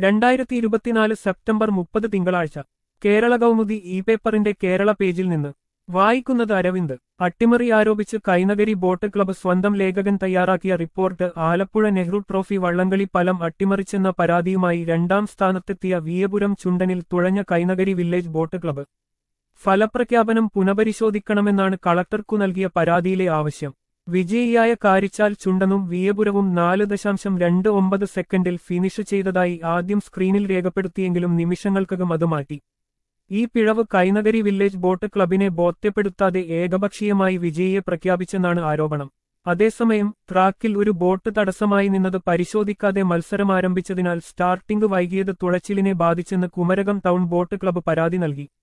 രണ്ടായിരത്തി ഇരുപത്തിനാല് സെപ്റ്റംബർ മുപ്പത് തിങ്കളാഴ്ച കേരള കൗമുദി ഇ പേപ്പറിന്റെ കേരള പേജിൽ നിന്ന് വായിക്കുന്നത് അരവിന്ദ് അട്ടിമറി ആരോപിച്ച് കൈനഗരി ബോട്ട് ക്ലബ്ബ് സ്വന്തം ലേഖകൻ തയ്യാറാക്കിയ റിപ്പോർട്ട് ആലപ്പുഴ നെഹ്റു ട്രോഫി വള്ളംകളി ഫലം അട്ടിമറിച്ചെന്ന പരാതിയുമായി രണ്ടാം സ്ഥാനത്തെത്തിയ വിയപുരം ചുണ്ടനിൽ തുഴഞ്ഞ കൈനഗരി വില്ലേജ് ബോട്ട് ക്ലബ്ബ് ഫലപ്രഖ്യാപനം പുനഃപരിശോധിക്കണമെന്നാണ് കളക്ടർക്കു നൽകിയ പരാതിയിലെ ആവശ്യം വിജയിയായ കാരിച്ചാൽ ചുണ്ടനും വിയപുരവും നാല് ദശാംശം രണ്ട് ഒമ്പത് സെക്കൻഡിൽ ഫിനിഷ് ചെയ്തതായി ആദ്യം സ്ക്രീനിൽ രേഖപ്പെടുത്തിയെങ്കിലും നിമിഷങ്ങൾക്കകം അത് മാറ്റി ഈ പിഴവ് കൈനഗരി വില്ലേജ് ബോട്ട് ക്ലബിനെ ബോധ്യപ്പെടുത്താതെ ഏകപക്ഷീയമായി വിജയിയെ പ്രഖ്യാപിച്ചെന്നാണ് ആരോപണം അതേസമയം ട്രാക്കിൽ ഒരു ബോട്ട് തടസ്സമായി നിന്നത് പരിശോധിക്കാതെ മത്സരം ആരംഭിച്ചതിനാൽ സ്റ്റാർട്ടിംഗ് വൈകിയത് തുഴച്ചിലിനെ ബാധിച്ചെന്ന് കുമരകം ടൗൺ ബോട്ട് ക്ലബ്ബ് പരാതി നൽകി